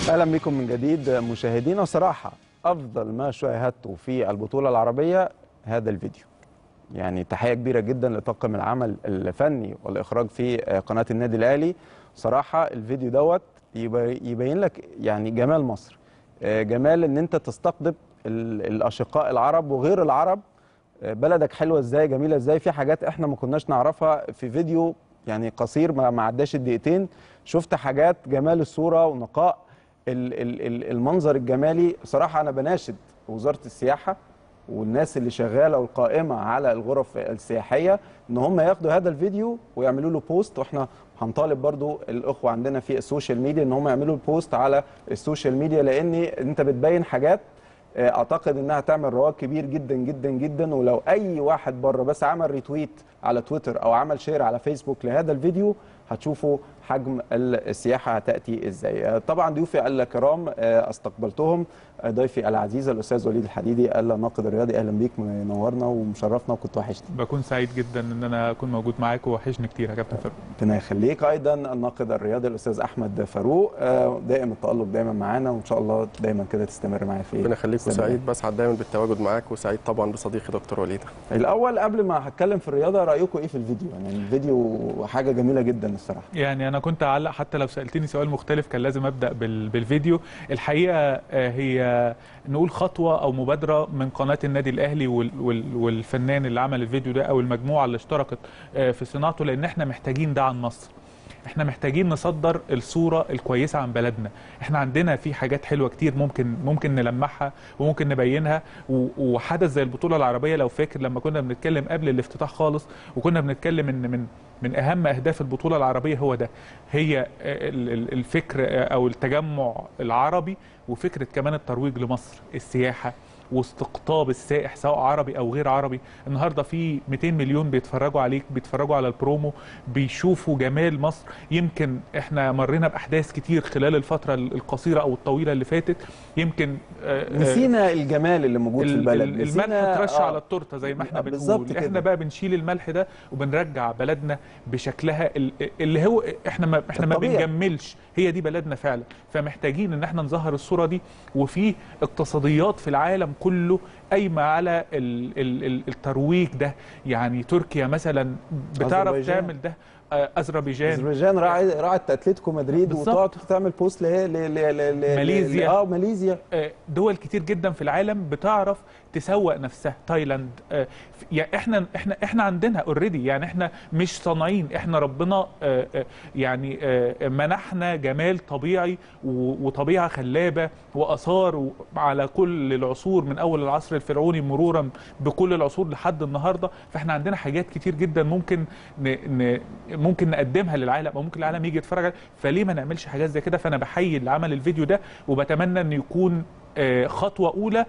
اهلا بكم من جديد مشاهدينا وصراحه افضل ما شاهدته في البطوله العربيه هذا الفيديو يعني تحيه كبيره جدا لطاقم العمل الفني والاخراج في قناه النادي الاهلي صراحه الفيديو دوت يبي- يبين لك يعني جمال مصر آه، جمال ان انت تستقطب ال- الاشقاء العرب وغير العرب آه، بلدك حلوه ازاي جميله ازاي في حاجات احنا ما كناش نعرفها في فيديو يعني قصير ما ما عداش الدقيقتين شفت حاجات جمال الصوره ونقاء ال- ال- ال- المنظر الجمالي صراحه انا بناشد وزاره السياحه والناس اللي شغاله والقائمه على الغرف السياحيه ان هم ياخدوا هذا الفيديو ويعملوا له بوست واحنا هنطالب برضو الاخوه عندنا في السوشيال ميديا ان هم يعملوا البوست على السوشيال ميديا لان انت بتبين حاجات آه، اعتقد انها تعمل رواج كبير جدا جدا جدا ولو اي واحد بره بس عمل ريتويت على تويتر او عمل شير على فيسبوك لهذا الفيديو هتشوفوا حجم السياحه هتاتي ازاي آه، طبعا ضيوفي الكرام آه، استقبلتهم آه، ضيفي العزيز الاستاذ وليد الحديدي الناقد الرياضي اهلا بيك منورنا ومشرفنا وكنت وحشتني بكون سعيد جدا ان انا اكون موجود معاك ووحشني كتير يا كابتن فاروق ربنا يخليك ايضا الناقد الرياضي الاستاذ احمد فاروق آه، دائم التالق دايما معانا وان شاء الله دايما كده تستمر معايا في ربنا يخليك السنة وسعيد بسعد دايما بالتواجد معاك وسعيد طبعا بصديقي دكتور وليد الاول قبل ما هتكلم في الرياضه رايكم ايه في الفيديو يعني الفيديو حاجه جميله جدا الصراحه يعني انا كنت اعلق حتى لو سالتني سؤال مختلف كان لازم ابدا بال- بالفيديو الحقيقه آه، هي نقول خطوه او مبادره من قناه النادي الاهلي وال- وال- والفنان اللي عمل الفيديو ده او المجموعه اللي اشتركت آه، في صناعته لان احنا محتاجين ده عن مصر احنا محتاجين نصدر الصوره الكويسه عن بلدنا احنا عندنا في حاجات حلوه كتير ممكن ممكن نلمعها وممكن نبينها و- وحدث زي البطوله العربيه لو فاكر لما كنا بنتكلم قبل الافتتاح خالص وكنا بنتكلم ان من من اهم اهداف البطوله العربيه هو ده هي ال- ال- الفكر او التجمع العربي وفكره كمان الترويج لمصر السياحه واستقطاب السائح سواء عربي او غير عربي النهارده في 200 مليون بيتفرجوا عليك بيتفرجوا على البرومو بيشوفوا جمال مصر يمكن احنا مرينا باحداث كتير خلال الفتره القصيره او الطويله اللي فاتت يمكن آه، آه، نسينا الجمال اللي موجود في ال- البلد ال- نسينا- الملح اترش آه، على التورته زي ما احنا بالظبط بنقول كده. احنا بقى بنشيل الملح ده وبنرجع بلدنا بشكلها ال- اللي هو احنا ما احنا ما الطبيعي. بنجملش هي دي بلدنا فعلا فمحتاجين ان احنا نظهر الصوره دي وفي اقتصاديات في العالم كله قايمه على ال ال ال الترويج ده يعني تركيا مثلا بتعرف أذربيجان. تعمل ده آه، اذربيجان اذربيجان راعي راعت اتلتيكو مدريد بالظبط. وتقعد تعمل بوست ل ل ل ل- ل- ماليزيا. اه ماليزيا آه، دول كتير جدا في العالم بتعرف تسوق نفسها تايلاند آه، ف- يعني احنا احنا احنا عندنا اوريدي يعني احنا مش صانعين احنا ربنا آه، آه، يعني آه، منحنا جمال طبيعي و- وطبيعه خلابه واثار و- على كل العصور من اول العصر الفرعوني مرورا بكل العصور لحد النهارده فاحنا عندنا حاجات كتير جدا ممكن ن... ن... ممكن نقدمها للعالم او ممكن العالم يجي يتفرج عليها فليه ما نعملش حاجات زي كده فانا بحيي اللي عمل الفيديو ده وبتمنى ان يكون آه، خطوه اولى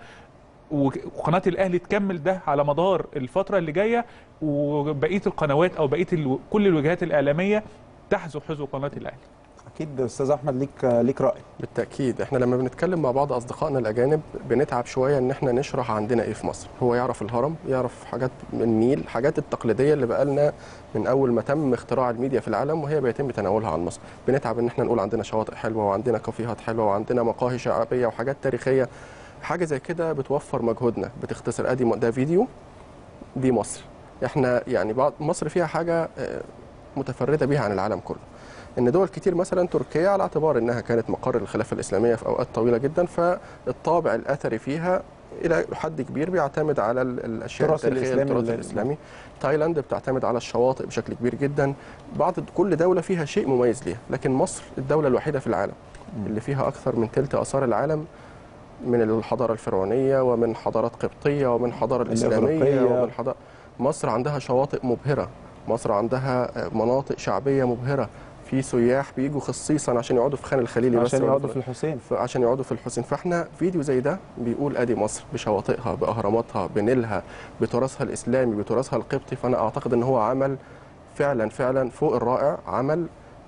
وقناه الاهلي تكمل ده على مدار الفتره اللي جايه وبقيه القنوات او بقيه ال... كل الوجهات الاعلاميه تحذو حذو قناه الاهلي اكيد استاذ احمد ليك ليك راي بالتاكيد احنا لما بنتكلم مع بعض اصدقائنا الاجانب بنتعب شويه ان احنا نشرح عندنا ايه في مصر هو يعرف الهرم يعرف حاجات من النيل الحاجات التقليديه اللي بقالنا من اول ما تم اختراع الميديا في العالم وهي بيتم تناولها عن مصر بنتعب ان احنا نقول عندنا شواطئ حلوه وعندنا كافيهات حلوه وعندنا مقاهي شعبيه وحاجات تاريخيه حاجه زي كده بتوفر مجهودنا بتختصر ادي ده فيديو دي مصر احنا يعني بعض مصر فيها حاجه آه، متفرده بيها عن العالم كله ان دول كتير مثلا تركيا على اعتبار انها كانت مقر الخلافه الاسلاميه في اوقات طويله جدا فالطابع الاثري فيها الى حد كبير بيعتمد على ال- الاشياء التراث التاريخيه الإسلامي التراث اللي- الاسلامي تايلاند بتعتمد على الشواطئ بشكل كبير جدا بعض كل دوله فيها شيء مميز ليها لكن مصر الدوله الوحيده في العالم اللي فيها اكثر من ثلث اثار العالم من الحضاره الفرعونيه ومن حضارات قبطيه ومن حضاره الاسلاميه الإغريقية. ومن حضاره مصر عندها شواطئ مبهره مصر عندها مناطق شعبيه مبهره في سياح بيجوا خصيصا عشان يقعدوا في خان الخليلي بس عشان ولا يقعدوا في الحسين ف- عشان يقعدوا في الحسين فاحنا فيديو زي ده بيقول ادي مصر بشواطئها باهراماتها بنيلها بتراثها الاسلامي بتراثها القبطي فانا اعتقد ان هو عمل فعلا فعلا فوق الرائع عمل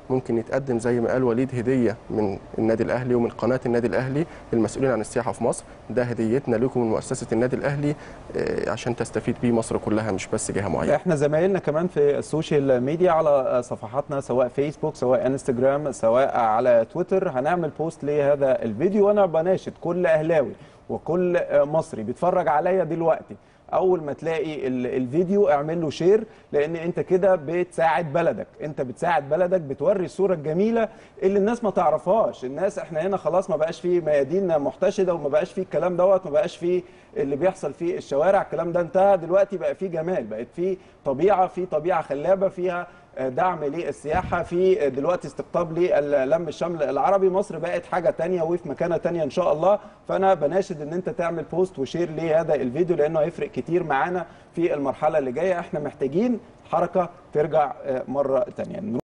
ممكن يتقدم زي ما قال وليد هديه من النادي الاهلي ومن قناه النادي الاهلي للمسؤولين عن السياحه في مصر ده هديتنا لكم من مؤسسه النادي الاهلي آه، عشان تستفيد بيه مصر كلها مش بس جهه معينه احنا زمايلنا كمان في السوشيال ميديا على صفحاتنا سواء فيسبوك سواء انستجرام سواء على تويتر هنعمل بوست لهذا الفيديو وانا بناشد كل اهلاوي وكل مصري بيتفرج عليا دلوقتي اول ما تلاقي ال- الفيديو اعمل له شير لان انت كده بتساعد بلدك انت بتساعد بلدك بتوري الصوره الجميله اللي الناس ما تعرفهاش الناس احنا هنا خلاص ما بقاش في ميادين محتشده وما بقاش في الكلام دوت ما بقاش في اللي بيحصل في الشوارع الكلام ده انتهى دلوقتي بقى في جمال بقت في طبيعه في طبيعه خلابه فيها دعم للسياحه في دلوقتي استقطاب للم الشمل العربي مصر بقت حاجه تانية وفي مكانه تانية ان شاء الله فانا بناشد ان انت تعمل بوست وشير لهذا الفيديو لانه هيفرق كتير معانا في المرحله اللي جايه احنا محتاجين حركه ترجع مره تانية